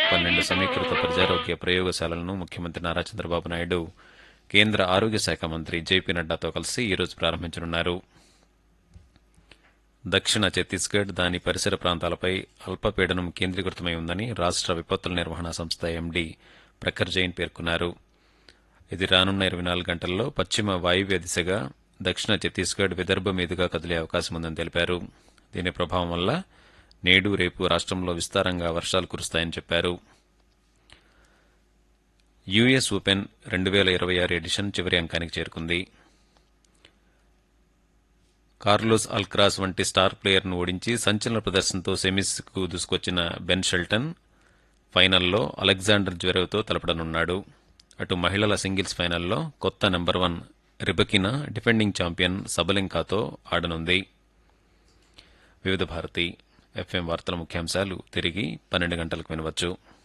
పన్నెండు సమీకృత ప్రజారోగ్య ప్రయోగశాలలను ముఖ్యమంత్రి నారా చంద్రబాబు నాయుడు కేంద్ర ఆరోగ్య శాఖ మంత్రి జేపీ నడ్డాతో కలిసి ఈరోజు ప్రారంభించనున్నారు దక్షిణ ఛత్తీస్గఢ్ దాని పరిసర ప్రాంతాలపై అల్పపీడనం కేంద్రీకృతమై ఉందని రాష్ట్ర విపత్తుల నిర్వహణ సంస్థ ఎండీ ప్రఖర్ జైన్ పేర్కొన్నారు ఇది రానున్న ఇరవై నాలుగు గంటల్లో పశ్చిమ వాయువ్య దిశగా దక్షిణ ఛత్తీస్గఢ్ విదర్భ మీదుగా కదిలే అవకాశం ఉందని తెలిపారు దీని ప్రభావం వల్ల నేడు రేపు రాష్ట్రంలో విస్తారంగా వర్షాలు కురుస్తాయని చెప్పారు యుఎస్ ఓపెన్ రెండు వేల ఇరవై ఆరు ఎడిషన్ చివరి అంకానికి చేరుకుంది కార్లోస్ అల్క్రాస్ వంటి స్టార్ ప్లేయర్ను ఓడించి సంచలన ప్రదర్శనతో సెమీస్కు దూసుకొచ్చిన బెన్ షెల్టన్ ఫైనల్లో అలెగ్జాండర్ జ్వెరవ్తో తలపడనున్నాడు అటు మహిళల సింగిల్స్ ఫైనల్లో కొత్త number one Rybakina defending champion సబలింకాతో ఆడనుంది వివిధ భారతి ఎఫ్ఎం వార్తల ముఖ్యాంశాలు తిరిగి పన్నెండు గంటలకు వినవచ్చు